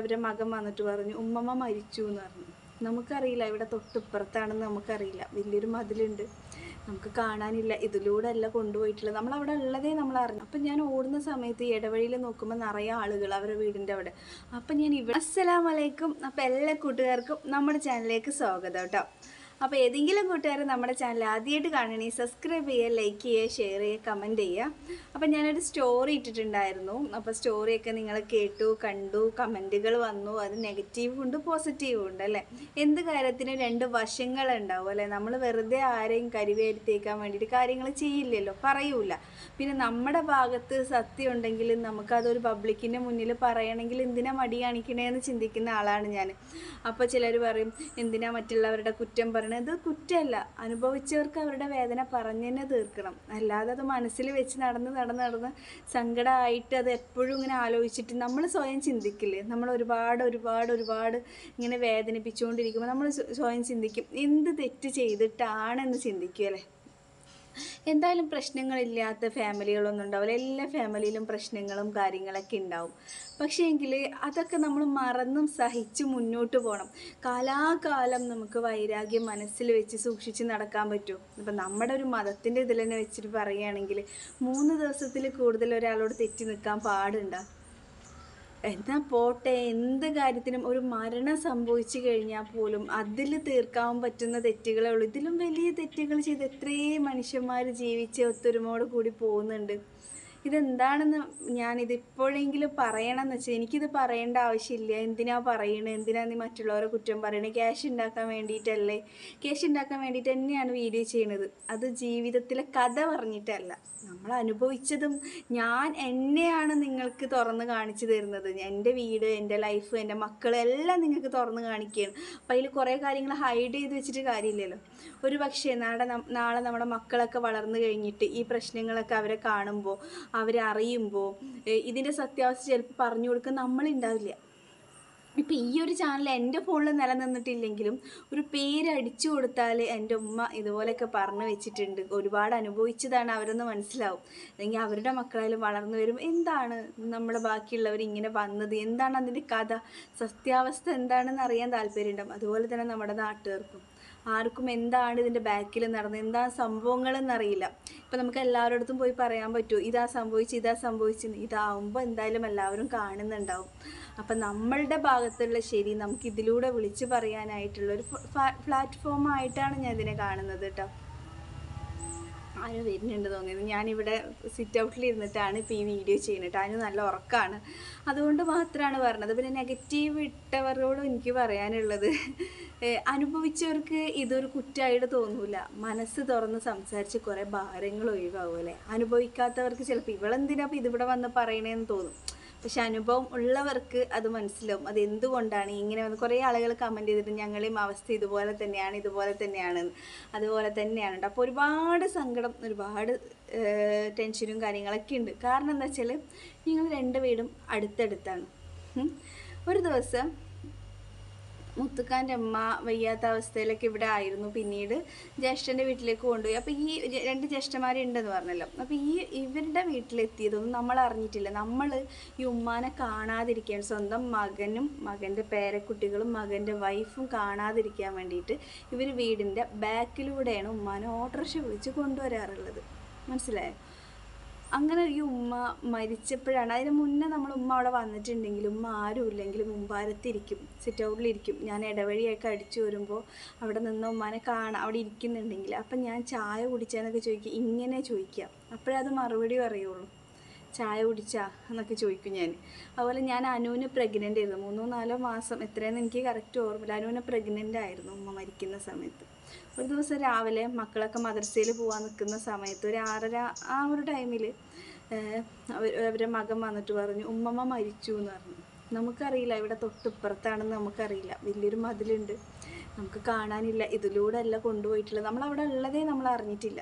അവരെ മകൻ വന്നിട്ട് പറഞ്ഞു ഉമ്മമ്മ മരിച്ചു എന്ന് പറഞ്ഞു നമുക്കറിയില്ല ഇവിടെ തൊട്ടിപ്പുറത്താണെന്ന് നമുക്കറിയില്ല വലിയൊരു മതിലുണ്ട് നമുക്ക് കാണാനില്ല ഇതിലൂടെ അല്ല കൊണ്ടുപോയിട്ടുള്ളത് നമ്മൾ അവിടെ ഉള്ളതേ നമ്മൾ അറിഞ്ഞു അപ്പം ഞാൻ ഓടുന്ന സമയത്ത് ഈ ഇടവഴിയിൽ നോക്കുമ്പോൾ നിറയെ ആളുകൾ അവരുടെ വീടിൻ്റെ അവിടെ അപ്പം ഞാൻ ഇവിടെ അസ്സലാമലൈക്കും അപ്പം എല്ലാ കൂട്ടുകാർക്കും നമ്മുടെ ചാനലിലേക്ക് സ്വാഗതം കേട്ടോ അപ്പോൾ ഏതെങ്കിലും കൂട്ടുകാർ നമ്മുടെ ചാനൽ ആദ്യമായിട്ട് കാണണമെങ്കിൽ സബ്സ്ക്രൈബ് ചെയ്യുക ലൈക്ക് ചെയ്യുക ഷെയർ ചെയ്യുക കമൻറ്റ് ചെയ്യുക അപ്പോൾ ഞാനൊരു സ്റ്റോറി ഇട്ടിട്ടുണ്ടായിരുന്നു അപ്പോൾ സ്റ്റോറിയൊക്കെ നിങ്ങൾ കേട്ടു കണ്ടു കമൻറ്റുകൾ വന്നു അത് നെഗറ്റീവും ഉണ്ട് പോസിറ്റീവും ഉണ്ട് അല്ലേ എന്ത് കാര്യത്തിനും രണ്ട് വശങ്ങളുണ്ടാവും അല്ലേ നമ്മൾ വെറുതെ ആരെയും കരിവേരിത്തേക്കാൻ വേണ്ടിയിട്ട് കാര്യങ്ങൾ ചെയ്യില്ലല്ലോ പറയൂല പിന്നെ നമ്മുടെ ഭാഗത്ത് സത്യം ഉണ്ടെങ്കിൽ നമുക്കതൊരു പബ്ലിക്കിൻ്റെ മുന്നിൽ പറയണമെങ്കിൽ എന്തിനാ മടി കാണിക്കണേന്ന് ചിന്തിക്കുന്ന ആളാണ് ഞാൻ അപ്പോൾ ചിലർ പറയും എന്തിനാ മറ്റുള്ളവരുടെ കുറ്റം പറയണത് ഇത് കുറ്റമല്ല അനുഭവിച്ചവർക്ക് അവരുടെ വേദന പറഞ്ഞു തന്നെ തീർക്കണം അല്ലാതെ അത് മനസ്സിൽ വെച്ച് നടന്ന് നടന്ന് നടന്ന് സങ്കടമായിട്ട് അത് എപ്പോഴും ഇങ്ങനെ ആലോചിച്ചിട്ട് നമ്മൾ സ്വയം ചിന്തിക്കില്ലേ നമ്മൾ ഒരുപാട് ഒരുപാട് ഒരുപാട് ഇങ്ങനെ വേദനിപ്പിച്ചുകൊണ്ടിരിക്കുമ്പോൾ നമ്മൾ സ്വയം ചിന്തിക്കും എന്ത് തെറ്റ് ചെയ്തിട്ടാണെന്ന് ചിന്തിക്കും അല്ലേ എന്തായാലും പ്രശ്നങ്ങളില്ലാത്ത ഫാമിലികളൊന്നും ഉണ്ടാവില്ല എല്ലാ ഫാമിലിയിലും പ്രശ്നങ്ങളും കാര്യങ്ങളൊക്കെ ഉണ്ടാവും പക്ഷേ എങ്കിൽ അതൊക്കെ നമ്മൾ മറന്നും സഹിച്ച് മുന്നോട്ട് പോകണം കാലാകാലം നമുക്ക് വൈരാഗ്യം മനസ്സിൽ വെച്ച് സൂക്ഷിച്ച് നടക്കാൻ പറ്റുമോ ഇപ്പം നമ്മുടെ ഒരു മതത്തിൻ്റെ ഇതിൽ തന്നെ വെച്ചിട്ട് പറയുകയാണെങ്കിൽ മൂന്ന് ദിവസത്തിൽ കൂടുതൽ ഒരാളോട് തെറ്റി നിൽക്കാൻ പാടുണ്ടോ എന്നാ പോട്ടെ എന്ത് കാര്യത്തിനും ഒരു മരണം സംഭവിച്ചു കഴിഞ്ഞാൽ പോലും അതിൽ തീർക്കാൻ പറ്റുന്ന തെറ്റുകളേ ഉള്ളൂ ഇതിലും വലിയ തെറ്റുകൾ ചെയ്ത് എത്രയും മനുഷ്യന്മാർ ജീവിച്ച് ഒത്തൊരുമോട് കൂടി പോകുന്നുണ്ട് ഇതെന്താണെന്ന് ഞാനിത് ഇപ്പോഴെങ്കിലും പറയണമെന്ന് വെച്ചാൽ എനിക്കിത് പറയേണ്ട ആവശ്യമില്ല എന്തിനാ പറയണത് എന്തിനാ നീ മറ്റുള്ളവരെ കുറ്റം പറയണത് ക്യാഷ് ഉണ്ടാക്കാൻ വേണ്ടിയിട്ടല്ലേ ക്യാഷ് ഉണ്ടാക്കാൻ വേണ്ടിയിട്ട് തന്നെയാണ് വീഡിയോ ചെയ്യണത് അത് ജീവിതത്തിലെ കഥ പറഞ്ഞിട്ടല്ല നമ്മൾ അനുഭവിച്ചതും ഞാൻ എന്നെയാണ് നിങ്ങൾക്ക് തുറന്ന് കാണിച്ചു തരുന്നത് എൻ്റെ വീട് എൻ്റെ ലൈഫ് എൻ്റെ മക്കൾ എല്ലാം നിങ്ങൾക്ക് തുറന്ന് കാണിക്കുകയാണ് അപ്പം അതിൽ കുറേ കാര്യങ്ങൾ ഹൈഡ് ചെയ്ത് വെച്ചിട്ട് കാര്യമില്ലല്ലോ ഒരു പക്ഷേ നാളെ നം- നാളെ നമ്മുടെ മക്കളൊക്കെ വളർന്നു കഴിഞ്ഞിട്ട് ഈ പ്രശ്നങ്ങളൊക്കെ അവരെ കാണുമ്പോൾ അവരെ അറിയുമ്പോൾ ഇതിൻ്റെ സത്യാവസ്ഥ ചിലപ്പോൾ പറഞ്ഞു കൊടുക്കാൻ നമ്മളുണ്ടാവില്ല ഇപ്പം ഈ ഒരു ചാനൽ എൻ്റെ ഫോണിൽ നിലനിന്നിട്ടില്ലെങ്കിലും ഒരു പേര് അടിച്ചു കൊടുത്താൽ എൻ്റെ ഉമ്മ ഇതുപോലെയൊക്കെ പറഞ്ഞു വെച്ചിട്ടുണ്ട് ഒരുപാട് അനുഭവിച്ചതാണ് അവരെന്ന് മനസ്സിലാവും അല്ലെങ്കിൽ അവരുടെ മക്കളായാലും വളർന്നു വരും എന്താണ് നമ്മുടെ ബാക്കിയുള്ളവർ ഇങ്ങനെ വന്നത് എന്താണ് അതിൻ്റെ കഥ സത്യാവസ്ഥ എന്താണെന്ന് അറിയാൻ താല്പര്യമുണ്ടാവും അതുപോലെ തന്നെ നമ്മുടെ നാട്ടുകാർക്കും ആർക്കും എന്താണ് ഇതിൻ്റെ ബാക്കിൽ നടന്നത് എന്താ സംഭവങ്ങളെന്ന് അറിയില്ല ഇപ്പം നമുക്ക് എല്ലാവരുടെ അടുത്തും പോയി പറയാൻ പറ്റുമോ ഇതാ സംഭവിച്ചു ഇതാ സംഭവിച്ചെന്ന് ഇതാവുമ്പോൾ എന്തായാലും എല്ലാവരും കാണുന്നുണ്ടാവും അപ്പം നമ്മളുടെ ഭാഗത്തുള്ള ശരി നമുക്ക് ഇതിലൂടെ വിളിച്ചു പറയാനായിട്ടുള്ളൊരു പ്ലാറ്റ്ഫോം ആയിട്ടാണ് ഞാൻ ഇതിനെ കാണുന്നത് കേട്ടോ ആരോ വരുന്നുണ്ട് തോന്നിയത് ഞാനിവിടെ സിറ്റ് ഔട്ടിൽ ഇരുന്നിട്ടാണ് ഇപ്പോൾ ഈ വീഡിയോ ചെയ്യുന്നത് അതിന് നല്ല ഉറക്കമാണ് അതുകൊണ്ട് മാത്രമാണ് പറഞ്ഞത് പിന്നെ നെഗറ്റീവ് ഇട്ടവരോടും എനിക്ക് പറയാനുള്ളത് ഏഹ് അനുഭവിച്ചവർക്ക് ഇതൊരു കുറ്റമായിട്ട് തോന്നൂല മനസ്സ് തുറന്ന് സംസാരിച്ച് കുറേ ഭാരങ്ങൾ ഒഴിവാകും അല്ലേ അനുഭവിക്കാത്തവർക്ക് ചിലപ്പോൾ ഇവളെന്തിനാ ഇപ്പോൾ ഇതിവിടെ വന്ന് പറയണേന്ന് തോന്നും പക്ഷെ അനുഭവം ഉള്ളവർക്ക് അത് മനസ്സിലാവും അത് എന്തുകൊണ്ടാണ് ഇങ്ങനെ വന്ന് കുറേ ആളുകൾ കമൻറ്റ് ചെയ്തിട്ട് ഞങ്ങളെയും അവസ്ഥ ഇതുപോലെ തന്നെയാണ് ഇതുപോലെ തന്നെയാണ് അതുപോലെ തന്നെയാണ് ട്ടോ. അപ്പോൾ ഒരുപാട് സങ്കടം ഒരുപാട് ഏഹ്, ടെൻഷനും കാര്യങ്ങളൊക്കെ ഉണ്ട് കാരണം എന്താ വെച്ചാൽ ഞങ്ങൾ രണ്ട് വീടും അടുത്തടുത്താണ് ഉം. ഒരു ദിവസം മുത്തുക്കാൻ്റെ അമ്മ വയ്യാത്ത അവസ്ഥയിലൊക്കെ ഇവിടെ ആയിരുന്നു പിന്നീട് ജ്യേഷ്ഠൻ്റെ വീട്ടിലേക്ക് കൊണ്ടുപോയി അപ്പോൾ ഈ ജ- രണ്ട് ജ്യേഷ്ഠന്മാരുണ്ടെന്ന് പറഞ്ഞല്ലോ അപ്പോൾ ഈ ഇവരുടെ വീട്ടിലെത്തിയതൊന്നും നമ്മൾ അറിഞ്ഞിട്ടില്ല നമ്മൾ ഈ ഉമ്മാനെ കാണാതിരിക്കാൻ സ്വന്തം മകനും മകൻ്റെ പേരക്കുട്ടികളും മകൻ്റെ വൈഫും കാണാതിരിക്കാൻ വേണ്ടിയിട്ട് ഇവർ വീടിൻ്റെ ബാക്കിലൂടെയാണ് ഉമ്മാനെ ഓട്ടോറിക്ഷ വിളിച്ച് കൊണ്ടുവരാറുള്ളത് മനസ്സിലായോ അങ്ങനെ ഈ ഉമ്മ മരിച്ചപ്പോഴാണ് അതിന് മുന്നേ നമ്മൾ ഉമ്മ അവിടെ വന്നിട്ടുണ്ടെങ്കിലും ഉമ്മ ആരും ഇല്ലെങ്കിലും മുമ്പാരത്തിരിക്കും സിറ്റ് ഔട്ടിലിരിക്കും ഞാൻ ഇടവഴിയൊക്കെ അടിച്ചു വരുമ്പോൾ അവിടെ നിന്ന് ഉമ്മാനെ കാണാം അവിടെ ഇരിക്കുന്നുണ്ടെങ്കിൽ അപ്പം ഞാൻ ചായ കുടിച്ചാന്നൊക്കെ ചോദിക്കുക ഇങ്ങനെ ചോദിക്കുക അപ്പോഴേ അത് മറുപടി പറയുള്ളൂ ചായ കുടിച്ചാ എന്നൊക്കെ ചോദിക്കും ഞാൻ അതുപോലെ ഞാൻ അനുവിന് പ്രഗ്നൻ്റ് ആയിരുന്നു മൂന്നോ നാലോ മാസം എത്രയെന്ന് എനിക്ക് കറക്റ്റ് ഓർമ്മയില്ല അനുവിന് പ്രഗ്നൻ്റ് ആയിരുന്നു ഉമ്മ മരിക്കുന്ന സമയത്ത് ഒരു ദിവസം രാവിലെ മക്കളൊക്കെ മദ്രസയിൽ പോകാൻ നിൽക്കുന്ന സമയത്ത് ഒരു ആറര ആ ഒരു ടൈമിൽ അവർ അവരുടെ മകൻ വന്നിട്ട് പറഞ്ഞു ഉമ്മമ്മ മരിച്ചു എന്ന് പറഞ്ഞു നമുക്കറിയില്ല ഇവിടെ തൊട്ടിപ്പുറത്താണെന്ന് നമുക്കറിയില്ല വലിയൊരു മതിലുണ്ട് നമുക്ക് കാണാനില്ല ഇതിലൂടെ അല്ല കൊണ്ടുപോയിട്ടുള്ളത് നമ്മളവിടെ ഉള്ളതേ നമ്മൾ അറിഞ്ഞിട്ടില്ല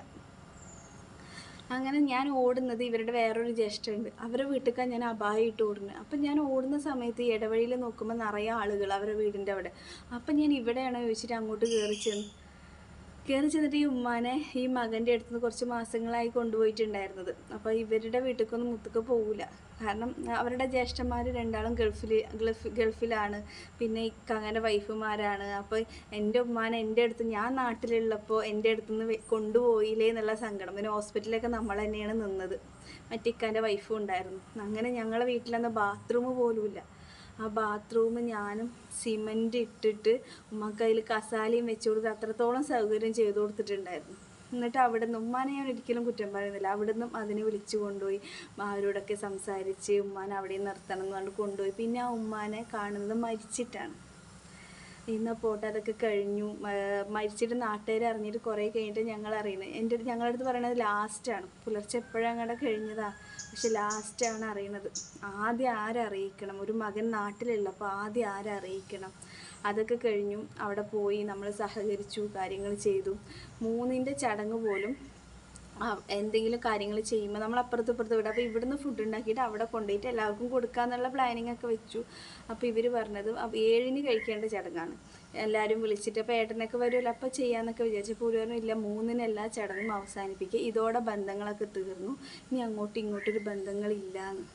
അങ്ങനെ ഞാൻ ഓടുന്നത് ഇവരുടെ വേറൊരു ജ്യേഷ്ഠുണ്ട് അവരുടെ വീട്ടിലേക്കാണ് ഞാൻ അപായം ഇട്ട് ഓടുന്നത് അപ്പം ഞാൻ ഓടുന്ന സമയത്ത് ഈ ഇടവഴിയിൽ നോക്കുമ്പോൾ നിറയെ ആളുകൾ അവരുടെ വീടിൻ്റെ അവിടെ അപ്പം ഞാൻ ഇവിടെയാണോ ചോദിച്ചിട്ട് അങ്ങോട്ട് കയറി ചെന്ന് കയറി ചെന്നിട്ട് ഈ ഉമ്മാനെ ഈ മകൻ്റെ അടുത്ത് നിന്ന് കുറച്ച് മാസങ്ങളായി കൊണ്ടുപോയിട്ടുണ്ടായിരുന്നത് അപ്പോൾ ഇവരുടെ വീട്ടിലേക്കൊന്നും മുത്തുക്ക് പോകില്ല കാരണം അവരുടെ ജ്യേഷ്ഠന്മാർ രണ്ടാളും ഗൾഫിൽ ഗൾഫ് ഗൾഫിലാണ് പിന്നെ ഇക്കങ്ങനെ വൈഫുമാരാണ് അപ്പോൾ എൻ്റെ ഉമ്മാനെ എൻ്റെ അടുത്ത് ഞാൻ നാട്ടിലുള്ളപ്പോൾ എൻ്റെ അടുത്ത് നിന്ന് കൊണ്ടുപോയില്ലേ എന്നുള്ള സങ്കടം പിന്നെ ഹോസ്പിറ്റലിലൊക്കെ നമ്മൾ തന്നെയാണ് നിന്നത് മറ്റിക്കാൻ്റെ വൈഫും ഉണ്ടായിരുന്നു അങ്ങനെ ഞങ്ങളെ വീട്ടിലന്ന് ബാത്റൂം പോലുമില്ല ആ ബാത്റൂം ഞാനും സിമൻറ്റ് ഇട്ടിട്ട് ഉമ്മക്ക് അതിൽ കസാലയും വെച്ച് കൊടുത്ത് അത്രത്തോളം സൗകര്യം ചെയ്തു കൊടുത്തിട്ടുണ്ടായിരുന്നു എന്നിട്ട് അവിടെ നിന്ന് ഉമ്മാനെ ഞാൻ ഒരിക്കലും കുറ്റം പറയുന്നില്ല അവിടെ നിന്നും അതിനെ വിളിച്ചു കൊണ്ടുപോയി അവരോടൊക്കെ സംസാരിച്ച് ഉമ്മാനെ അവിടെ നിർത്തണം എന്ന് പറഞ്ഞ് കൊണ്ടുപോയി പിന്നെ ആ ഉമ്മാനെ കാണുന്നത് മരിച്ചിട്ടാണ് ഇന്ന് പോട്ടെ അതൊക്കെ കഴിഞ്ഞു മ- മരിച്ചിട്ട് നാട്ടുകാർ അറിഞ്ഞിട്ട് കുറേ കഴിഞ്ഞിട്ട് ഞങ്ങൾ അറിയുന്നത് എൻ്റെ അടുത്ത് ഞങ്ങളുടെ അടുത്ത് പറയണത് ലാസ്റ്റാണ് പുലർച്ചെ എപ്പോഴും അങ്ങോട്ട് കഴിഞ്ഞതാ പക്ഷെ ലാസ്റ്റാണ് അറിയണത് ആദ്യം ആരറിയിക്കണം ഒരു മകൻ നാട്ടിലുള്ള അപ്പോൾ ആദ്യം ആരറിയിക്കണം അതൊക്കെ കഴിഞ്ഞു അവിടെ പോയി നമ്മൾ സഹകരിച്ചു കാര്യങ്ങൾ ചെയ്തു മൂന്നിൻ്റെ ചടങ്ങ് പോലും ആ, എന്തെങ്കിലും കാര്യങ്ങൾ ചെയ്യുമ്പോൾ നമ്മൾ അപ്പുറത്ത് ഇപ്പുറത്ത് വിടും അപ്പോൾ ഇവിടുന്ന് ഫുഡ് ഉണ്ടാക്കിയിട്ട് അവിടെ കൊണ്ടുപോയിട്ട് എല്ലാവർക്കും കൊടുക്കാന്നുള്ള പ്ലാനിങ് ഒക്കെ വെച്ചു അപ്പോൾ ഇവർ പറഞ്ഞത് അപ്പോൾ ഏഴിന് കഴിക്കേണ്ട ചടങ്ങാണ് എല്ലാവരും വിളിച്ചിട്ട് അപ്പോൾ ഏട്ടനൊക്കെ വരുമല്ലോ അപ്പോൾ ചെയ്യാന്നൊക്കെ വിചാരിച്ചപ്പോൾ ഒരു പറഞ്ഞു ഇല്ല മൂന്നിന് എല്ലാ ചടങ്ങും അവസാനിപ്പിക്കുക ഇതോടെ ബന്ധങ്ങളൊക്കെ തീർന്നു ഇനി അങ്ങോട്ടും ഇങ്ങോട്ടും ഒരു ബന്ധങ്ങളില്ലാന്ന്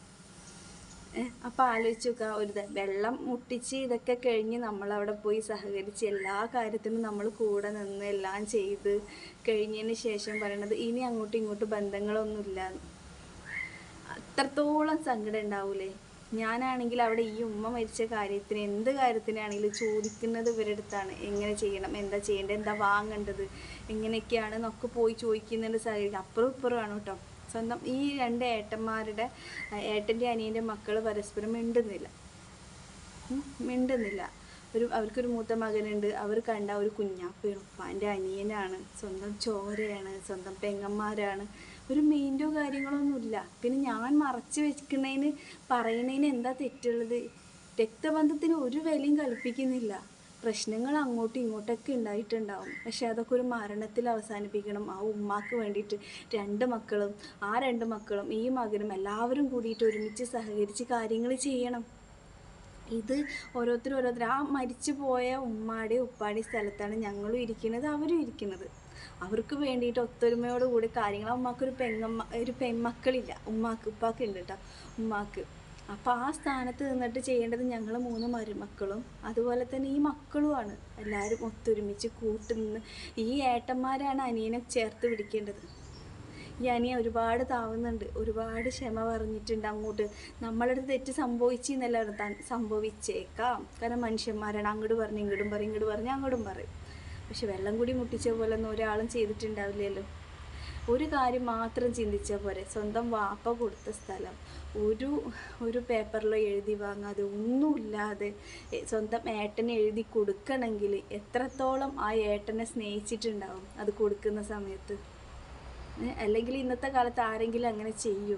അപ്പോൾ ആലോചിച്ച് നോക്കുക ഒരു ദ- വെള്ളം മുട്ടിച്ച് ഇതൊക്കെ കഴിഞ്ഞ് നമ്മളവിടെ പോയി സഹകരിച്ച് എല്ലാ കാര്യത്തിനും നമ്മൾ കൂടെ നിന്ന് എല്ലാം ചെയ്ത് കഴിഞ്ഞതിന് ശേഷം പറയണത് ഇനി അങ്ങോട്ടും ഇങ്ങോട്ടും ബന്ധങ്ങളൊന്നുമില്ല അത്രത്തോളം സങ്കടം ഉണ്ടാവൂലേ ഞാനാണെങ്കിൽ അവിടെ ഈ ഉമ്മ മരിച്ച കാര്യത്തിന് എന്ത് കാര്യത്തിനാണെങ്കിലും ചോദിക്കുന്നത് ഇവരുടെ അടുത്താണ് എങ്ങനെ ചെയ്യണം എന്താ ചെയ്യേണ്ടത് എന്താ വാങ്ങേണ്ടത് എങ്ങനെയൊക്കെയാണ് എന്നൊക്കെ പോയി ചോദിക്കുന്നതിൻ്റെ സാഹചര്യം അപ്പുറം ഇപ്പുറമാണ് കേട്ടോ സ്വന്തം ഈ രണ്ട് ഏട്ടന്മാരുടെ ഏട്ടൻ്റെ അനിയൻ്റെ മക്കൾ പരസ്പരം മിണ്ടുന്നില്ല ഉം, മിണ്ടുന്നില്ല ഒരു അവർക്കൊരു മൂത്ത മകനുണ്ട് അവർ കണ്ട ഒരു കുഞ്ഞാപ്പയാണ് ഉപ്പാൻ്റെ അനിയനാണ് സ്വന്തം ചോരയാണ് സ്വന്തം പെങ്ങന്മാരാണ് ഒരു മെയിൻറ്റോ കാര്യങ്ങളൊന്നുമില്ല പിന്നെ ഞാൻ മറച്ചു വെക്കുന്നതിന് പറയുന്നതിന് എന്താ തെറ്റുള്ളത് രക്തബന്ധത്തിന് ഒരു വിലയും കൽപ്പിക്കുന്നില്ല പ്രശ്നങ്ങൾ അങ്ങോട്ടും ഇങ്ങോട്ടൊക്കെ ഉണ്ടായിട്ടുണ്ടാവും പക്ഷെ അതൊക്കെ ഒരു മരണത്തിൽ അവസാനിപ്പിക്കണം ആ ഉമ്മാക്ക് വേണ്ടിയിട്ട് രണ്ട് മക്കളും ആ രണ്ട് മക്കളും ഈ മകനും എല്ലാവരും കൂടിയിട്ട് ഒരുമിച്ച് സഹകരിച്ച് കാര്യങ്ങൾ ചെയ്യണം ഇത് ഓരോരുത്തർ ഓരോരുത്തർ ആ മരിച്ചു പോയ ഉമ്മാടെ ഉപ്പാടെ സ്ഥലത്താണ് ഞങ്ങളും ഇരിക്കുന്നത് അവരും ഇരിക്കുന്നത് അവർക്ക് വേണ്ടിയിട്ട് ഒത്തൊരുമയോട് കൂടി കാര്യങ്ങൾ ആ ഉമ്മാക്കൊരു പെങ്ങമ്മ ഒരു പെൺമക്കളില്ല ഉമ്മാക്ക് ഉപ്പാക്ക് ഉണ്ട് കേട്ടോ ഉമ്മാക്ക് അപ്പോൾ ആ സ്ഥാനത്ത് നിന്നിട്ട് ചെയ്യേണ്ടത് ഞങ്ങൾ മൂന്ന് മരുമക്കളും അതുപോലെ തന്നെ ഈ മക്കളുമാണ് എല്ലാവരും ഒത്തൊരുമിച്ച് കൂട്ടുനിന്ന് ഈ ഏട്ടന്മാരാണ് അനിയനെ ചേർത്ത് പിടിക്കേണ്ടത് ഈ അനിയ ഒരുപാട് താവുന്നുണ്ട് ഒരുപാട് ക്ഷമ പറഞ്ഞിട്ടുണ്ട് അങ്ങോട്ട് നമ്മളടുത്ത് തെറ്റ് സംഭവിച്ചെന്നല്ല താൻ സംഭവിച്ചേക്കാം കാരണം മനുഷ്യന്മാരാണ് അങ്ങോട്ട് പറഞ്ഞ് ഇങ്ങോട്ടും പറയും ഇങ്ങോട്ട് പറഞ്ഞ് അങ്ങോട്ടും പറയും പക്ഷെ വെള്ളം കൂടി മുട്ടിച്ച പോലെ ഒന്നും ഒരാളും ചെയ്തിട്ടുണ്ടാവില്ലല്ലോ ഒരു കാര്യം മാത്രം ചിന്തിച്ചാൽ പോരെ സ്വന്തം വാപ്പ കൊടുത്ത സ്ഥലം ഒരു ഒരു പേപ്പറിലോ എഴുതി വാങ്ങാതെ ഒന്നുമില്ലാതെ എ, സ്വന്തം ഏട്ടനെ എഴുതി കൊടുക്കണമെങ്കിൽ എത്രത്തോളം ആ ഏട്ടനെ സ്നേഹിച്ചിട്ടുണ്ടാവും അത് കൊടുക്കുന്ന സമയത്ത് ഏ, അല്ലെങ്കിൽ ഇന്നത്തെ കാലത്ത് ആരെങ്കിലും അങ്ങനെ ചെയ്യൂ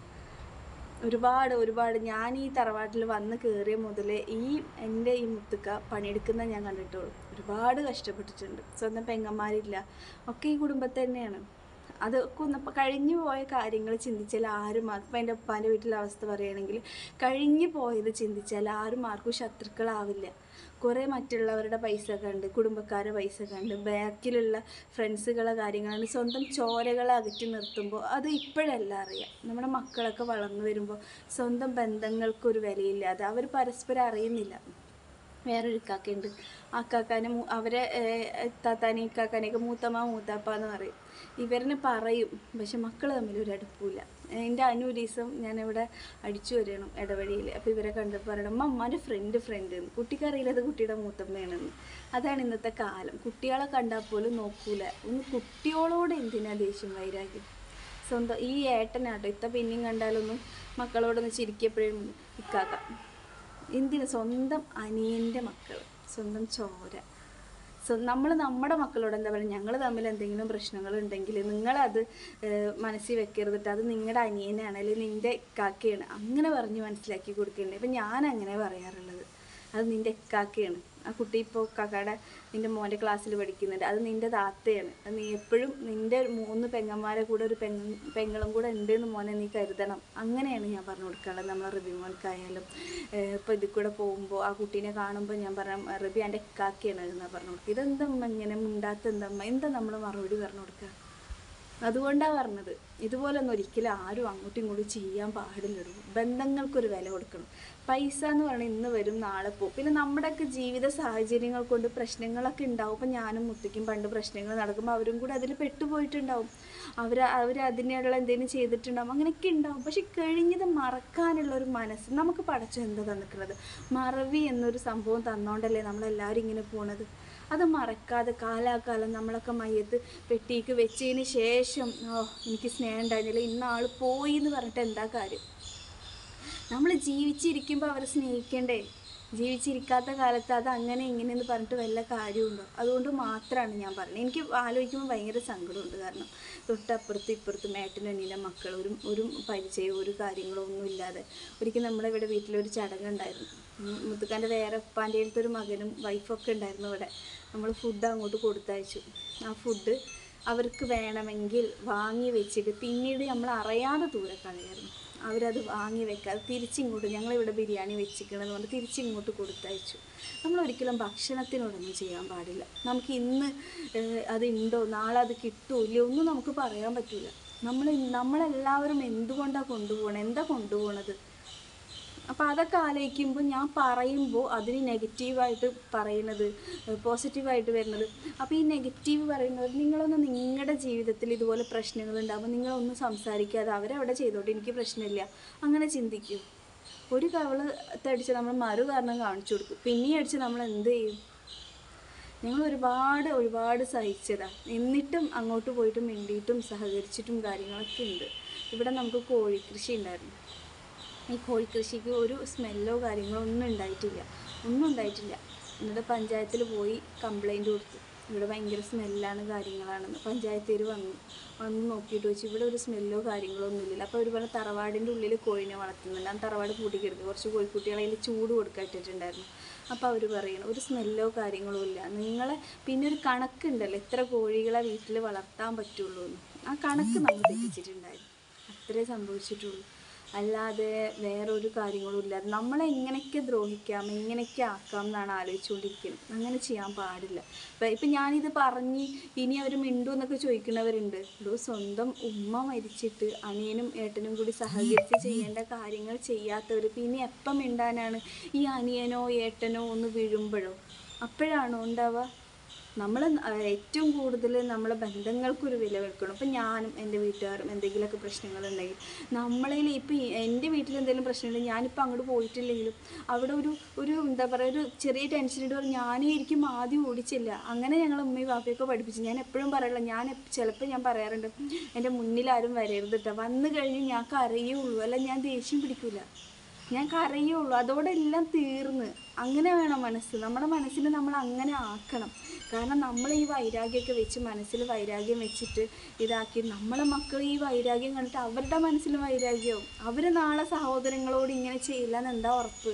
ഒരുപാട് ഒരുപാട് ഞാൻ ഈ തറവാട്ടിൽ വന്ന് കയറിയ മുതലേ ഈ എൻ്റെ ഈ മുത്തുക്ക പണിയെടുക്കുന്ന ഞാൻ കണ്ടിട്ടുള്ളൂ ഒരുപാട് കഷ്ടപ്പെട്ടിട്ടുണ്ട് സ്വന്തം പെങ്ങന്മാരില്ല ഒക്കെ ഈ കുടുംബത്തെ തന്നെയാണ് അതൊക്കെ ഒന്ന് ഇപ്പം കഴിഞ്ഞു പോയ കാര്യങ്ങൾ ചിന്തിച്ചാൽ ആരും ഇപ്പം എൻ്റെ ഉപ്പാൻ്റെ വീട്ടിലെ അവസ്ഥ പറയുകയാണെങ്കിൽ കഴിഞ്ഞു പോയത് ചിന്തിച്ചാൽ ആരും ആർക്കും ശത്രുക്കളാവില്ല കുറേ മറ്റുള്ളവരുടെ പൈസ കണ്ട് കുടുംബക്കാരുടെ പൈസ കണ്ട് ബാക്കിലുള്ള ഫ്രണ്ട്സുകളെ കാര്യങ്ങളാണ് സ്വന്തം ചോരകളെ അകറ്റി നിർത്തുമ്പോൾ അത് ഇപ്പോഴല്ല അറിയാം നമ്മുടെ മക്കളൊക്കെ വളർന്നു വരുമ്പോൾ സ്വന്തം ബന്ധങ്ങൾക്കൊരു വിലയില്ലാതെ അവർ പരസ്പരം അറിയുന്നില്ല വേറൊരു കാക്കയുണ്ട് ആ കാക്കാനെ മൂ- അവരെ താത്താനെ ഇക്കാക്കാനെയൊക്കെ മൂത്തമ്മ മൂത്താപ്പ എന്ന് പറയും ഇവരിനെ പറയും പക്ഷെ മക്കൾ തമ്മിൽ ഒരു അടുപ്പില്ല എൻ്റെ അനുരീസം ഞാനിവിടെ അടിച്ചു വരണം ഇടവഴിയിൽ അപ്പോൾ ഇവരെ കണ്ടപ്പോൾ പറയണം അമ്മ അമ്മാൻ്റെ ഫ്രണ്ട് ഫ്രണ്ട് എന്ന് കുട്ടിക്കറിയില്ല അത് കുട്ടിയുടെ മൂത്തമ്മയാണെന്ന് അതാണ് ഇന്നത്തെ കാലം കുട്ടികളെ കണ്ടാൽ പോലും നോക്കൂല ഒന്ന് കുട്ടികളോട് എന്തിനാ ദേഷ്യം വൈരാഗ്യം സ്വന്തം ഈ ഏട്ടനാട്ടോ ഇത്ത പിന്നെയും കണ്ടാലൊന്നും മക്കളോടൊന്ന് ചിരിക്കപ്പോഴും ഇക്കാക്ക എന്തിന് സ്വന്തം അനിയൻ്റെ മക്കൾ സ്വന്തം ചോര സ്വ നമ്മൾ നമ്മുടെ മക്കളോട് എന്താ പറയുക ഞങ്ങൾ തമ്മിൽ എന്തെങ്കിലും പ്രശ്നങ്ങൾ ഉണ്ടെങ്കിൽ നിങ്ങളത് ഏഹ്, മനസ്സിൽ വെക്കരുതിട്ട് അത് നിങ്ങളുടെ അനിയനാണ് അല്ലെങ്കിൽ നിൻ്റെ ഇക്കാക്കയാണ് അങ്ങനെ പറഞ്ഞ് മനസ്സിലാക്കി കൊടുക്കേണ്ടത് ഇപ്പം ഞാൻ അങ്ങനെ പറയാറുള്ളത് അത് നിൻ്റെ ഇക്കാക്കയാണ് ആ കുട്ടി ഇപ്പോൾ കാക്കയുടെ നിൻ്റെ മോൻ്റെ ക്ലാസ്സിൽ പഠിക്കുന്നുണ്ട് അത് നിൻ്റെ താത്തയാണ് അത് നീ എപ്പോഴും നിൻ്റെ ഒരു മൂന്ന് പെങ്ങന്മാരെ കൂടെ ഒരു പെങ്ങ പെങ്ങളും കൂടെ ഉണ്ട് എന്ന് മോനെ നീ കരുതണം അങ്ങനെയാണ് ഞാൻ പറഞ്ഞു കൊടുക്കാനുള്ളത് നമ്മളെ റബി മോൻക്കായാലും ഇപ്പോൾ ഇതിൽ കൂടെ പോകുമ്പോൾ ആ കുട്ടീനെ കാണുമ്പോൾ ഞാൻ പറഞ്ഞ റബി എൻ്റെ ഇക്കാക്കയാണ് എന്നാണ് പറഞ്ഞു കൊടുക്കുക ഇതെന്തമ്മ ഇങ്ങനെ മിണ്ടാത്ത എന്തമ്മ എന്താ നമ്മൾ മറുപടി പറഞ്ഞു കൊടുക്കുക അതുകൊണ്ടാണ് പറഞ്ഞത് ഇതുപോലൊന്നും ഒരിക്കലും ആരും അങ്ങോട്ടും ഇങ്ങോട്ടും ചെയ്യാൻ പാടില്ലടൂ ബന്ധങ്ങൾക്കൊരു വില കൊടുക്കണം പൈസ എന്ന് പറയുന്നത് ഇന്ന് വരും നാളെ പോകും പിന്നെ നമ്മുടെയൊക്കെ ജീവിത സാഹചര്യങ്ങൾ കൊണ്ട് പ്രശ്നങ്ങളൊക്കെ ഉണ്ടാവും ഇപ്പം ഞാനും മുത്തയ്ക്കും പണ്ട് പ്രശ്നങ്ങൾ നടക്കുമ്പോൾ അവരും കൂടെ അതിൽ പെട്ടുപോയിട്ടുണ്ടാവും അവർ അവർ അതിനുള്ള എന്തെങ്കിലും ചെയ്തിട്ടുണ്ടാവും അങ്ങനെയൊക്കെ ഉണ്ടാവും പക്ഷെ കഴിഞ്ഞത് മറക്കാനുള്ള ഒരു മനസ്സ് നമുക്ക് പടച്ചു എന്താ തന്നിട്ടുള്ളത് മറവി എന്നൊരു സംഭവം തന്നോണ്ടല്ലേ നമ്മളെല്ലാവരും ഇങ്ങനെ പോണത് അത് മറക്കാതെ കാലാകാലം നമ്മളൊക്കെ മയ്യത്ത് പെട്ടിക്ക് വെച്ചതിന് ശേഷം ഓ എനിക്ക് സ്നേഹം ഉണ്ടായിരുന്നില്ല ഇന്ന ആൾ പോയി എന്ന് പറഞ്ഞിട്ട് എന്താ കാര്യം നമ്മൾ ജീവിച്ചിരിക്കുമ്പോൾ അവരെ സ്നേഹിക്കണ്ടേ ജീവിച്ചിരിക്കാത്ത കാലത്ത് അത് അങ്ങനെ ഇങ്ങനെയെന്ന് പറഞ്ഞിട്ട് വല്ല കാര്യമുണ്ടോ അതുകൊണ്ട് മാത്രമാണ് ഞാൻ പറയുന്നത് എനിക്ക് ആലോചിക്കുമ്പോൾ ഭയങ്കര സങ്കടമുണ്ട് കാരണം തൊട്ടപ്പുറത്തും ഇപ്പുറത്തും ഏട്ടനും അനിയൻ്റെ മക്കൾ ഒരു ഒരു പരിചയം ഒരു കാര്യങ്ങളോ ഒന്നും ഇല്ലാതെ ഒരിക്കൽ നമ്മുടെ ഇവിടെ വീട്ടിലൊരു ചടങ്ങുണ്ടായിരുന്നു ഉം മുത്തുക്കാൻ്റെ വേറെ ഉപ്പാൻ്റെ അടുത്ത് ഒരു മകനും വൈഫൊക്കെ ഉണ്ടായിരുന്നു ഇവിടെ നമ്മൾ ഫുഡ് അങ്ങോട്ട് കൊടുത്തയച്ചു ആ ഫുഡ് അവർക്ക് വേണമെങ്കിൽ വാങ്ങി വെച്ചിട്ട് പിന്നീട് നമ്മൾ അറിയാതെ ദൂരെ കളയായിരുന്നു അവരത് വാങ്ങി വെക്കാതെ തിരിച്ചിങ്ങോട്ട് ഞങ്ങളിവിടെ ബിരിയാണി വെച്ചിക്കണമെന്ന് പറഞ്ഞ് തിരിച്ചിങ്ങോട്ട് കൊടുത്തയച്ചു നമ്മൾ ഒരിക്കലും ഭക്ഷണത്തിനോടൊന്നും ചെയ്യാൻ പാടില്ല നമുക്ക് ഇന്ന് ഏഹ്, അത് ഉണ്ടോ നാളെ അത് കിട്ടുമോ ഇല്ലയോ ഒന്നും നമുക്ക് പറയാൻ പറ്റില്ല നമ്മൾ നമ്മളെല്ലാവരും എന്തുകൊണ്ടാണ് കൊണ്ടുപോകണത് എന്താ കൊണ്ടുപോകണത് അപ്പോൾ അതൊക്കെ ആലോചിക്കുമ്പോൾ ഞാൻ പറയുമ്പോൾ അതിന് നെഗറ്റീവായിട്ട് പറയുന്നത് പോസിറ്റീവായിട്ട് വരുന്നത് അപ്പോൾ ഈ നെഗറ്റീവ് പറയുന്നത് നിങ്ങളൊന്ന് നിങ്ങളുടെ ജീവിതത്തിൽ ഇതുപോലെ പ്രശ്നങ്ങൾ ഉണ്ടാകുമ്പോൾ നിങ്ങളൊന്നും സംസാരിക്കാതെ അവരവിടെ ചെയ്തോട്ടെ എനിക്ക് പ്രശ്നമില്ല അങ്ങനെ ചിന്തിക്കൂ ഒരു കവള് തടിച്ച് നമ്മൾ മറു കാരണം കാണിച്ചു കൊടുക്കും പിന്നെയും അടിച്ച് നമ്മൾ എന്ത് ചെയ്യും ഞങ്ങൾ ഒരുപാട് ഒരുപാട് സഹിച്ചതാണ് എന്നിട്ടും അങ്ങോട്ട് പോയിട്ട് മിണ്ടിയിട്ടും സഹകരിച്ചിട്ടും കാര്യങ്ങളൊക്കെ ഉണ്ട് ഇവിടെ നമുക്ക് കോഴിക്കൃഷി ഉണ്ടായിരുന്നു ഈ കോഴിക്കൃഷിക്ക് ഒരു സ്മെല്ലോ കാര്യങ്ങളോ ഒന്നും ഉണ്ടായിട്ടില്ല ഒന്നും ഉണ്ടായിട്ടില്ല എന്നിട്ട് പഞ്ചായത്തിൽ പോയി കംപ്ലൈൻറ്റ് കൊടുത്തു ഇവിടെ ഭയങ്കര സ്മെല്ലാണ് കാര്യങ്ങളാണെന്ന് പഞ്ചായത്തേര് വന്നു വന്ന് നോക്കിയിട്ട് വെച്ച് ഇവിടെ ഒരു സ്മെല്ലോ കാര്യങ്ങളോ ഒന്നുമില്ല അപ്പോൾ ഒരു പറഞ്ഞ തറവാടിൻ്റെ ഉള്ളിൽ കോഴിനെ വളർത്തുന്നുണ്ട് ആ തറവാട് പൂട്ടിക്കിടക്കുക കുറച്ച് കോഴിക്കുട്ടികളെ അതിൽ ചൂട് കൊടുക്കാൻ ഇട്ടിട്ടുണ്ടായിരുന്നു അപ്പോൾ അവർ പറയണം ഒരു സ്മെല്ലോ കാര്യങ്ങളോ ഇല്ല നിങ്ങളെ പിന്നെ ഒരു കണക്കുണ്ടല്ലോ എത്ര കോഴികളെ വീട്ടിൽ വളർത്താൻ പറ്റുള്ളൂ എന്ന് ആ കണക്ക് നമ്മൾ തെറ്റിച്ചിട്ടുണ്ടായിരുന്നു അത്രേ സംഭവിച്ചിട്ടുള്ളൂ അല്ലാതെ വേറൊരു കാര്യങ്ങളും ഇല്ല നമ്മളെ എങ്ങനെയൊക്കെ ദ്രോഹിക്കാം എങ്ങനെയൊക്കെ ആക്കാം എന്നാണ് ആലോചിച്ചുകൊണ്ടിരിക്കുന്നത് അങ്ങനെ ചെയ്യാൻ പാടില്ല ഇപ്പം ഇപ്പം ഞാനിത് പറഞ്ഞ് ഇനി അവർ മിണ്ടു എന്നൊക്കെ ചോദിക്കുന്നവരുണ്ട് ഒരു സ്വന്തം ഉമ്മ മരിച്ചിട്ട് അനിയനും ഏട്ടനും കൂടി സഹകരിച്ച് ചെയ്യേണ്ട കാര്യങ്ങൾ ചെയ്യാത്തവർ പിന്നെ എപ്പം മിണ്ടാനാണ് ഈ അനിയനോ ഏട്ടനോ ഒന്ന് വീഴുമ്പോഴോ അപ്പോഴാണോ ഉണ്ടാവുക നമ്മൾ ഏറ്റവും കൂടുതൽ നമ്മളെ ബന്ധങ്ങൾക്കൊരു വില വെക്കണം ഇപ്പം ഞാനും എൻ്റെ വീട്ടുകാരും എന്തെങ്കിലുമൊക്കെ പ്രശ്നങ്ങളുണ്ടെങ്കിൽ നമ്മളതിൽ ഇപ്പം എൻ്റെ വീട്ടിൽ എന്തെങ്കിലും പ്രശ്നമുണ്ടെങ്കിൽ ഞാനിപ്പോൾ അങ്ങോട്ട് പോയിട്ടില്ലെങ്കിലും അവിടെ ഒരു ഒരു എന്താ പറയുക ഒരു ചെറിയ ടെൻഷൻ ഇട്ട് പറഞ്ഞ് ഞാനേ ഇരിക്കും ആദ്യം ഓടിച്ചില്ല അങ്ങനെ ഞങ്ങൾ ഉമ്മയും വാപ്പയൊക്കെ പഠിപ്പിച്ചു ഞാൻ എപ്പോഴും പറയില്ല ഞാൻ ചിലപ്പോൾ ഞാൻ പറയാറുണ്ട് എൻ്റെ മുന്നിൽ ആരും വരരുത് കേട്ടോ വന്നു കഴിഞ്ഞ് ഞാൻ കരയുള്ളൂ അല്ല ഞാൻ ദേഷ്യം പിടിക്കില്ല ഞാൻ കരയുള്ളൂ അതോടെ എല്ലാം തീർന്ന് അങ്ങനെ വേണം മനസ്സ് നമ്മുടെ മനസ്സിനെ നമ്മൾ അങ്ങനെ ആക്കണം കാരണം നമ്മൾ ഈ വൈരാഗ്യമൊക്കെ വെച്ച് മനസ്സിൽ വൈരാഗ്യം വെച്ചിട്ട് ഇതാക്കി നമ്മളെ മക്കൾ ഈ വൈരാഗ്യം കണ്ടിട്ട് അവരുടെ മനസ്സിൽ വൈരാഗ്യവും അവർ നാളെ സഹോദരങ്ങളോട് ഇങ്ങനെ ചെയ്യില്ല എന്ന് എന്താ ഉറപ്പ്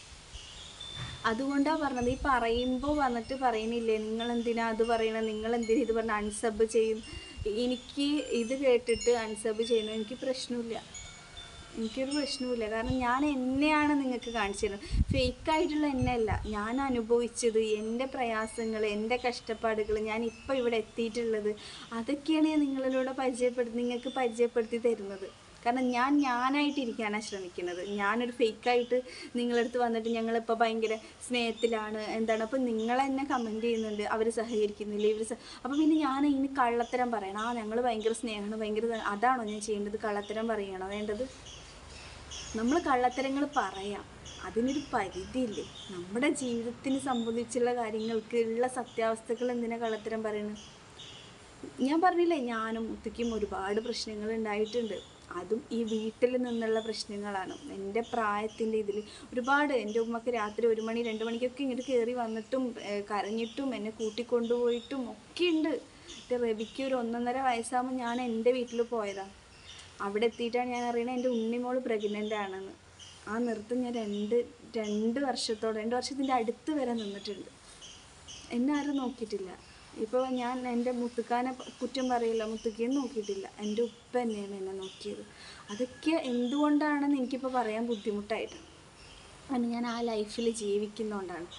അതുകൊണ്ടാണ് പറഞ്ഞത് ഈ പറയുമ്പോൾ വന്നിട്ട് പറയുന്നില്ലേ നിങ്ങൾ എന്തിനാ അത് പറയണത് നിങ്ങൾ എന്തിനാ ഇത് പറഞ്ഞ അൺസബ് ചെയ്യും എനിക്ക് ഇത് കേട്ടിട്ട് അൺസബ് ചെയ്യുന്നത് എനിക്ക് പ്രശ്നമില്ല എനിക്കൊരു പ്രശ്നവുമില്ല കാരണം ഞാൻ എന്നെയാണ് നിങ്ങൾക്ക് കാണിച്ചു തരുന്നത് ഫേക്കായിട്ടുള്ള എന്നെ അല്ല ഞാൻ അനുഭവിച്ചത് എൻ്റെ പ്രയാസങ്ങൾ എൻ്റെ കഷ്ടപ്പാടുകൾ ഞാൻ ഇപ്പോൾ ഇവിടെ എത്തിയിട്ടുള്ളത് അതൊക്കെയാണ് ഞാൻ നിങ്ങളിലൂടെ പരിചയപ്പെടുത്തി നിങ്ങൾക്ക് പരിചയപ്പെടുത്തി തരുന്നത് കാരണം ഞാൻ ഞാനായിട്ടിരിക്കാനാണ് ശ്രമിക്കുന്നത് ഞാനൊരു ഫേക്കായിട്ട് നിങ്ങളടുത്ത് വന്നിട്ട് ഞങ്ങളിപ്പോൾ ഭയങ്കര സ്നേഹത്തിലാണ് എന്താണ് അപ്പോൾ നിങ്ങൾ എന്നെ കമൻറ്റ് ചെയ്യുന്നുണ്ട് അവർ സഹകരിക്കുന്നില്ല ഇവർ അപ്പോൾ പിന്നെ ഞാൻ ഇനി കള്ളത്തരം പറയണം ആ ഞങ്ങൾ ഭയങ്കര സ്നേഹമാണ് ഭയങ്കര ഇതാണ്. അതാണോ ഞാൻ ചെയ്യേണ്ടത് കള്ളത്തരം പറയണോ വേണ്ടത് നമ്മൾ കള്ളത്തരങ്ങൾ പറയാം അതിനൊരു പരിധിയില്ലേ നമ്മുടെ ജീവിതത്തിന് സംബന്ധിച്ചുള്ള കാര്യങ്ങൾക്ക് ഉള്ള സത്യാവസ്ഥകൾ എന്തിനാ കള്ളത്തരം പറയുന്നത് ഞാൻ പറഞ്ഞില്ലേ ഞാനും മുത്തയ്ക്കും ഒരുപാട് പ്രശ്നങ്ങൾ ഉണ്ടായിട്ടുണ്ട് അതും ഈ വീട്ടിൽ നിന്നുള്ള പ്രശ്നങ്ങളാണ് എൻ്റെ പ്രായത്തിൻ്റെ ഇതിൽ ഒരുപാട് എൻ്റെ ഉമ്മക്ക് രാത്രി ഒരു മണി രണ്ട് മണിക്കൊക്കെ ഇങ്ങോട്ട് കയറി വന്നിട്ടും ഏഹ് കരഞ്ഞിട്ടും എന്നെ കൂട്ടിക്കൊണ്ടുപോയിട്ടും ഒക്കെ ഉണ്ട് എൻ്റെ റബിക്ക് ഒരു ഒന്നൊന്നര വയസ്സാകുമ്പോൾ ഞാൻ എൻ്റെ വീട്ടിൽ പോയതാണ് അവിടെ എത്തിയിട്ടാണ് ഞാൻ അറിയണത് എൻ്റെ ഉണ്ണിമോള് പ്രഗ്നൻ്റ് ആണെന്ന് ആ നൃത്തം ഞാൻ രണ്ട് രണ്ട് വർഷത്തോളം രണ്ട് വർഷത്തിൻ്റെ അടുത്ത് വരെ നിന്നിട്ടുണ്ട് എന്നെ ആരും നോക്കിയിട്ടില്ല ഇപ്പോൾ ഞാൻ എൻ്റെ മുത്തുക്കാനെ കുറ്റം പറയില്ല മുത്തുക്കിയും നോക്കിയിട്ടില്ല എൻ്റെ ഉപ്പ തന്നെയാണ് എന്നെ നോക്കിയത് അതൊക്കെ എന്തുകൊണ്ടാണെന്ന് എനിക്കിപ്പോൾ പറയാൻ ബുദ്ധിമുട്ടായിട്ട് കാരണം ഞാൻ ആ ലൈഫിൽ ജീവിക്കുന്നതുകൊണ്ടാണ്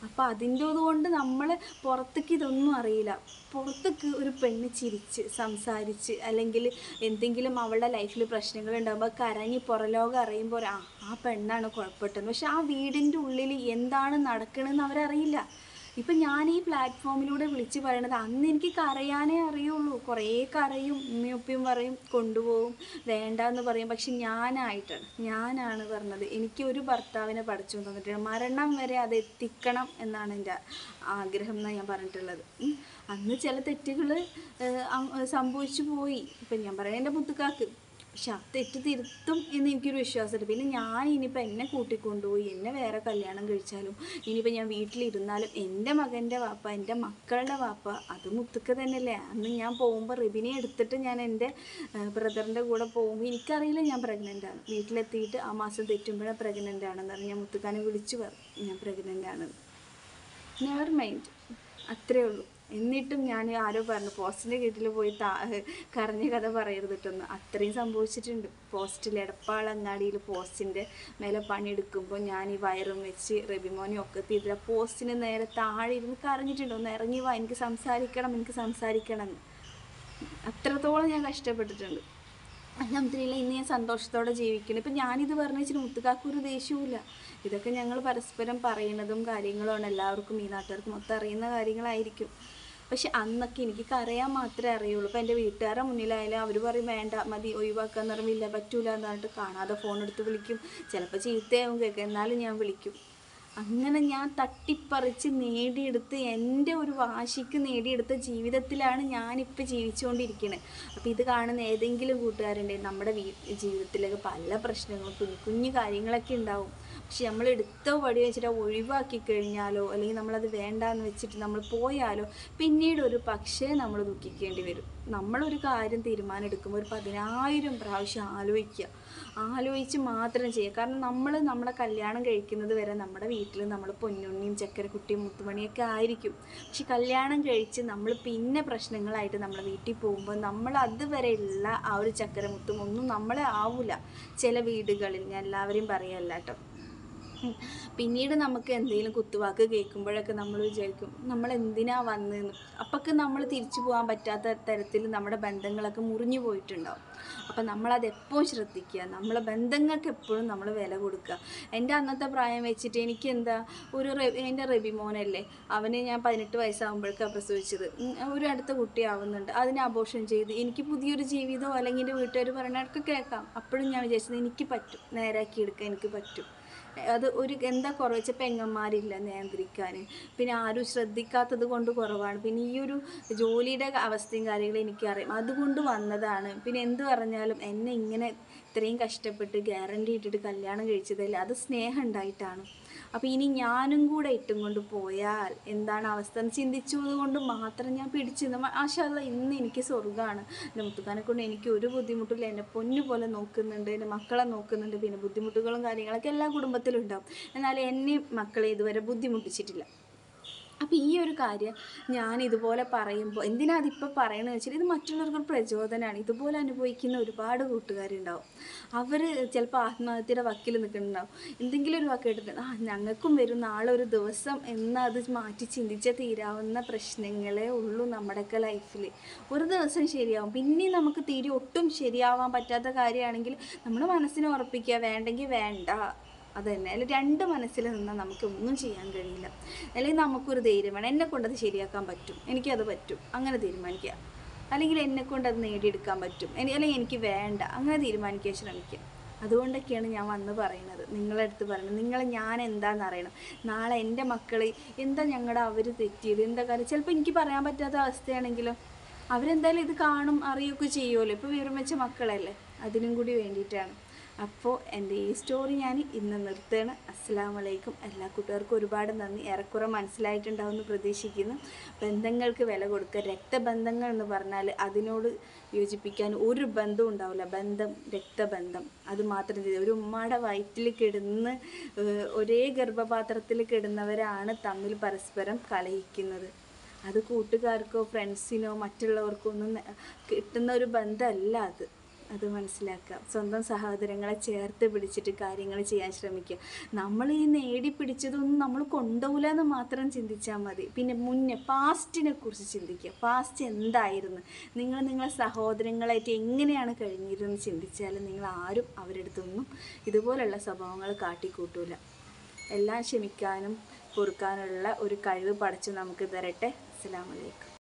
അപ്പോൾ അതിൻ്റെ കൊണ്ട് നമ്മൾ പുറത്തേക്ക് ഇതൊന്നും അറിയില്ല പുറത്തേക്ക് ഒരു പെണ്ണ് ചിരിച്ച് സംസാരിച്ച് അല്ലെങ്കിൽ എന്തെങ്കിലും അവളുടെ ലൈഫിൽ പ്രശ്നങ്ങൾ ഉണ്ടാകുമ്പോൾ കരഞ്ഞ് പുറലോകം അറിയുമ്പോൾ ആ ആ പെണ്ണാണ് കുഴപ്പപ്പെട്ടത് പക്ഷെ ആ വീടിൻ്റെ ഉള്ളിൽ എന്താണ് നടക്കണമെന്ന് അവരറിയില്ല ഇപ്പം ഞാൻ ഈ പ്ലാറ്റ്ഫോമിലൂടെ വിളിച്ച് പറയണത് അന്ന് എനിക്ക് കരയാനേ അറിയുള്ളൂ കുറേ കരയും ഉമ്മയും ഉപ്പയും പറയും കൊണ്ടുപോകും വേണ്ട എന്ന് പറയും പക്ഷെ ഞാനായിട്ടാണ് ഞാനാണ് പറഞ്ഞത് എനിക്ക് ഒരു ഭർത്താവിനെ പഠിച്ചു തന്നിട്ടില്ല മരണം വരെ അത് എത്തിക്കണം എന്നാണ് എൻ്റെ ആഗ്രഹം എന്നാണ് ഞാൻ പറഞ്ഞിട്ടുള്ളത് ഉം. അന്ന് ചില തെറ്റുകൾ സംഭവിച്ചു പോയി ഇപ്പം ഞാൻ പറയാം എൻ്റെ മുത്തുക്കാക്ക് പക്ഷെ ആ തെറ്റ് തിരുത്തും എന്ന് എനിക്കൊരു വിശ്വാസമുണ്ട് പിന്നെ ഞാൻ ഇനിയിപ്പോൾ എന്നെ കൂട്ടിക്കൊണ്ടുപോയി എന്നെ വേറെ കല്യാണം കഴിച്ചാലും ഇനിയിപ്പോൾ ഞാൻ വീട്ടിലിരുന്നാലും എൻ്റെ മകൻ്റെ വാപ്പ എൻ്റെ മക്കളുടെ വാപ്പ അത് മുത്തുക്ക തന്നെയല്ലേ അന്ന് ഞാൻ പോകുമ്പോൾ റിബിനെ എടുത്തിട്ട് ഞാൻ എൻ്റെ ബ്രദറിൻ്റെ കൂടെ പോകുമ്പോൾ എനിക്കറിയില്ല ഞാൻ പ്രഗ്നൻ്റ് ആണ് വീട്ടിലെത്തിയിട്ട് ആ മാസം തെറ്റുമ്പോഴാണ് പ്രഗ്നൻ്റ് ആണെന്ന് പറഞ്ഞ് ഞാൻ മുത്തുക്കാനെ വിളിച്ചു പറഞ്ഞു ഞാൻ പ്രഗ്നൻ്റ് ആണെന്ന് നെവർ മൈൻഡ് അത്രേ ഉള്ളൂ എന്നിട്ടും ഞാൻ ആരോ പറഞ്ഞു പോസ്റ്റിൻ്റെ കീഴിൽ പോയി താ കരഞ്ഞ കഥ പറയരുത് കേട്ടൊന്ന് അത്രയും സംഭവിച്ചിട്ടുണ്ട് പോസ്റ്റിൽ എടപ്പാളങ്ങാടിയിൽ പോസ്റ്റിൻ്റെ മേലെ പണിയെടുക്കുമ്പോൾ ഞാൻ ഈ വയറും വെച്ച് റബിമോനെ ഒക്കെ തീർത്തില്ല പോസ്റ്റിന് നേരെ താഴെ ഇരുന്ന് കരഞ്ഞിട്ടുണ്ട് ഒന്ന് ഇറങ്ങി വാ എനിക്ക് സംസാരിക്കണം എനിക്ക് സംസാരിക്കണം എന്ന് അത്രത്തോളം ഞാൻ കഷ്ടപ്പെട്ടിട്ടുണ്ട് അലഹമില്ല ഇന്ന് ഞാൻ സന്തോഷത്തോടെ ജീവിക്കണം ഇപ്പം ഞാനിത് പറഞ്ഞു വെച്ചിട്ട് മുത്തുകാക്ക് ഒരു ദേഷ്യവുമില്ല ഇതൊക്കെ ഞങ്ങൾ പരസ്പരം പറയുന്നതും കാര്യങ്ങളുമാണ് എല്ലാവർക്കും ഈ നാട്ടുകാർക്ക് മൊത്തം അറിയുന്ന കാര്യങ്ങളായിരിക്കും പക്ഷെ അന്നൊക്കെ എനിക്ക് കരയാൻ മാത്രമേ അറിയുള്ളൂ ഇപ്പം എൻ്റെ വീട്ടുകാരുടെ മുന്നിലായാലും അവർ പറയും വേണ്ട മതി ഒഴിവാക്കാന്ന് പറയുമ്പോൾ ഇല്ല പറ്റൂല എന്ന് പറഞ്ഞിട്ട് കാണാതെ ഫോൺ എടുത്ത് വിളിക്കും ചിലപ്പോൾ ചീത്തയാവും കേൾക്കുക എന്നാലും ഞാൻ വിളിക്കും അങ്ങനെ ഞാൻ തട്ടിപ്പറിച്ച് നേടിയെടുത്ത് എൻ്റെ ഒരു വാശിക്ക് നേടിയെടുത്ത ജീവിതത്തിലാണ് ഞാനിപ്പോൾ ജീവിച്ചുകൊണ്ടിരിക്കുന്നത് അപ്പോൾ ഇത് കാണുന്ന ഏതെങ്കിലും കൂട്ടുകാരുണ്ടെങ്കിൽ നമ്മുടെ വീ ജീവിതത്തിലൊക്കെ പല പ്രശ്നങ്ങളും കുഞ്ഞു കുഞ്ഞു കാര്യങ്ങളൊക്കെ ഉണ്ടാവും പക്ഷെ നമ്മൾ എടുത്ത വടി വെച്ചിട്ട് അത് ഒഴിവാക്കി കഴിഞ്ഞാലോ അല്ലെങ്കിൽ നമ്മളത് വേണ്ടാന്ന് വെച്ചിട്ട് നമ്മൾ പോയാലോ പിന്നീട് ഒരു പക്ഷേ നമ്മൾ ദുഃഖിക്കേണ്ടി വരും നമ്മളൊരു കാര്യം തീരുമാനം എടുക്കുമ്പോൾ ഒരു പതിനായിരം പ്രാവശ്യം ആലോചിക്കുക ആലോചിച്ച് മാത്രം ചെയ്യുക കാരണം നമ്മൾ നമ്മളെ കല്യാണം കഴിക്കുന്നത് വരെ നമ്മുടെ വീട്ടിൽ നമ്മൾ പൊന്നുണ്ണിയും ചക്കരക്കുട്ടിയും മുത്തുമണിയൊക്കെ ആയിരിക്കും പക്ഷെ കല്യാണം കഴിച്ച് നമ്മൾ പിന്നെ പ്രശ്നങ്ങളായിട്ട് നമ്മൾ വീട്ടിൽ പോകുമ്പോൾ നമ്മൾ അതുവരെയുള്ള ആ ഒരു ചക്കര മുത്തും ഒന്നും നമ്മളെ ആവില്ല ചില വീടുകളിൽ ഞാൻ എല്ലാവരെയും പറയല്ല കേട്ടോ ഉം. പിന്നീട് നമുക്ക് എന്തെങ്കിലും കുത്തുവാക്ക് കേൾക്കുമ്പോഴൊക്കെ നമ്മൾ വിചാരിക്കും നമ്മൾ എന്തിനാ വന്നതെന്ന് അപ്പൊക്കെ നമ്മൾ തിരിച്ചു പോകാൻ പറ്റാത്ത തരത്തിൽ നമ്മുടെ ബന്ധങ്ങളൊക്കെ മുറിഞ്ഞു പോയിട്ടുണ്ടാവും അപ്പം നമ്മളത് എപ്പോഴും ശ്രദ്ധിക്കുക നമ്മളെ ബന്ധങ്ങൾക്ക് എപ്പോഴും നമ്മൾ വില കൊടുക്കുക എൻ്റെ അന്നത്തെ പ്രായം വെച്ചിട്ട് എനിക്ക് എന്താ ഒരു റെ എൻ്റെ റബി മോനല്ലേ അവന് ഞാൻ പതിനെട്ട് വയസ്സാകുമ്പോഴേക്കാണ് പ്രസവിച്ചത് ഉം, ഒരു അടുത്ത കുട്ടിയാവുന്നുണ്ട് അതിനെ അബോഷൻ ചെയ്ത് എനിക്ക് പുതിയൊരു ജീവിതമോ അല്ലെങ്കിൽ എൻ്റെ വീട്ടുകാർ പറയണതൊക്കെ കേൾക്കാം അപ്പോഴും ഞാൻ വിചാരിച്ചത് എനിക്ക് പറ്റും നേരാക്കി എടുക്കാൻ എനിക്ക് പറ്റും അത് ഒരു എന്താ കുറച്ച് പെങ്ങന്മാരില്ല നിയന്ത്രിക്കാൻ പിന്നെ ആരും ശ്രദ്ധിക്കാത്തത് കൊണ്ട് കുറവാണ് പിന്നെ ഈ ഒരു ജോലിയുടെ അവസ്ഥയും കാര്യങ്ങളും എനിക്കറിയാം അതുകൊണ്ട് വന്നതാണ് പിന്നെ എന്ത് പറഞ്ഞാലും എന്നെ ഇങ്ങനെ ഇത്രയും കഷ്ടപ്പെട്ട് ഗ്യാരണ്ടി ഇട്ടിട്ട് കല്യാണം കഴിച്ചതല്ലേ അത് സ്നേഹം ഉണ്ടായിട്ടാണ് അപ്പോൾ ഇനി ഞാനും കൂടെ ഇട്ടും കൊണ്ട് പോയാൽ എന്താണ് അവസ്ഥ എന്ന് ചിന്തിച്ചത് കൊണ്ട് മാത്രം ഞാൻ പിടിച്ചു നിന്ന് ആശാല്ല ഇന്ന് എനിക്ക് സ്വർഗ്ഗമാണ് എൻ്റെ മുത്തുക്കാനെ കൊണ്ട് എനിക്ക് ഒരു ബുദ്ധിമുട്ടില്ല എന്നെ പൊന്നു പോലെ നോക്കുന്നുണ്ട് എൻ്റെ മക്കളെ നോക്കുന്നുണ്ട് പിന്നെ ബുദ്ധിമുട്ടുകളും കാര്യങ്ങളൊക്കെ എല്ലാ കുടുംബത്തിലും ഉണ്ടാവും എന്നാൽ എന്നെ മക്കളെ ഇതുവരെ ബുദ്ധിമുട്ടിച്ചിട്ടില്ല അപ്പോൾ ഈ ഒരു കാര്യം ഞാൻ ഇതുപോലെ പറയുമ്പോൾ എന്തിനാ അതിപ്പോൾ പറയണമെന്ന് വെച്ചാൽ ഇത് മറ്റുള്ളവർക്ക് ഒരു പ്രചോദനമാണ് ഇതുപോലെ അനുഭവിക്കുന്ന ഒരുപാട് കൂട്ടുകാരുണ്ടാവും അവർ ചിലപ്പോൾ ആത്മഹത്യയുടെ വക്കിൽ നിൽക്കുന്നുണ്ടാവും എന്തെങ്കിലും ഒരു വാക്ക് കേട്ടിട്ട് ആ ഞങ്ങൾക്കും വരും നാളെ ഒരു ദിവസം എന്ന് അത് മാറ്റി ചിന്തിച്ചാൽ തീരാവുന്ന പ്രശ്നങ്ങളേ ഉള്ളൂ നമ്മുടെയൊക്കെ ലൈഫിൽ ഒരു ദിവസം ശരിയാവും പിന്നെ നമുക്ക് തീരെ ഒട്ടും ശരിയാവാൻ പറ്റാത്ത കാര്യമാണെങ്കിൽ നമ്മുടെ മനസ്സിനെ ഉറപ്പിക്കുക വേണ്ടെങ്കിൽ വേണ്ട അത് തന്നെ അതിൽ രണ്ട് മനസ്സിൽ നിന്നാൽ നമുക്ക് ഒന്നും ചെയ്യാൻ കഴിയില്ല അല്ലെങ്കിൽ നമുക്കൊരു ധൈര്യം വേണം എന്നെ കൊണ്ടത് ശരിയാക്കാൻ പറ്റും എനിക്കത് പറ്റും അങ്ങനെ തീരുമാനിക്കുക അല്ലെങ്കിൽ എന്നെ കൊണ്ട് അത് നേടിയെടുക്കാൻ പറ്റും എനി- അല്ലെങ്കിൽ എനിക്ക് വേണ്ട അങ്ങനെ തീരുമാനിക്കാൻ ശ്രമിക്കുക അതുകൊണ്ടൊക്കെയാണ് ഞാൻ വന്ന് പറയുന്നത് നിങ്ങളെ അടുത്ത് പറയുന്നത് നിങ്ങളെ ഞാൻ എന്താണെന്ന് അറിയണം നാളെ എൻ്റെ മക്കൾ എന്താ ഞങ്ങളുടെ അവർ തെറ്റിയത് എന്താ കാര്യം ചിലപ്പോൾ എനിക്ക് പറയാൻ പറ്റാത്ത അവസ്ഥയാണെങ്കിലോ അവരെന്തായാലും ഇത് കാണും അറിയുകയൊക്കെ ചെയ്യുമല്ലോ ഇപ്പോൾ വിവരം വെച്ച മക്കളല്ലേ അതിനും കൂടി വേണ്ടിയിട്ടാണ് അപ്പോൾ എൻ്റെ ഈ സ്റ്റോറി ഞാൻ ഇന്ന് നിർത്തുകയാണ് അസ്സാം വലൈക്കും എല്ലാ കൂട്ടുകാർക്കും ഒരുപാട് നന്ദി ഏറെക്കുറെ മനസ്സിലായിട്ടുണ്ടാവുമെന്ന് പ്രതീക്ഷിക്കുന്നു ബന്ധങ്ങൾക്ക് വില കൊടുക്കുക രക്തബന്ധങ്ങൾ എന്ന് പറഞ്ഞാൽ അതിനോട് യോജിപ്പിക്കാൻ ഒരു ബന്ധവും ഉണ്ടാവില്ല ബന്ധം രക്തബന്ധം അത് മാത്രം ചെയ്ത് ഒരു ഉമ്മയുടെ വയറ്റിൽ കിടന്ന് ഏഹ്, ഒരേ ഗർഭപാത്രത്തിൽ കിടന്നവരാണ് തമ്മിൽ പരസ്പരം കലഹിക്കുന്നത് അത് കൂട്ടുകാർക്കോ ഫ്രണ്ട്സിനോ മറ്റുള്ളവർക്കോ ഒന്നും ന- കിട്ടുന്ന ഒരു ബന്ധമല്ല അത് അത് മനസ്സിലാക്കുക സ്വന്തം സഹോദരങ്ങളെ ചേർത്ത് പിടിച്ചിട്ട് കാര്യങ്ങൾ ചെയ്യാൻ ശ്രമിക്കുക നമ്മൾ ഈ നേടി പിടിച്ചതൊന്നും നമ്മൾ കൊണ്ടുപോകില്ല എന്ന് മാത്രം ചിന്തിച്ചാൽ മതി പിന്നെ മുന്നേ പാസ്റ്റിനെ കുറിച്ച് ചിന്തിക്കുക പാസ്റ്റ് എന്തായിരുന്നു നിങ്ങൾ നിങ്ങളെ സഹോദരങ്ങളായിട്ട് എങ്ങനെയാണ് കഴിഞ്ഞിരുന്നത് ചിന്തിച്ചാൽ നിങ്ങൾ ആരും അവരുടെ അടുത്തൊന്നും ഇതുപോലുള്ള സ്വഭാവങ്ങൾ കാട്ടിക്കൂട്ടൂല എല്ലാം ക്ഷമിക്കാനും പൊറുക്കാനുള്ള ഒരു കഴിവ് പഠിച്ച് നമുക്ക് തരട്ടെ അസ്സലാമലൈക്കും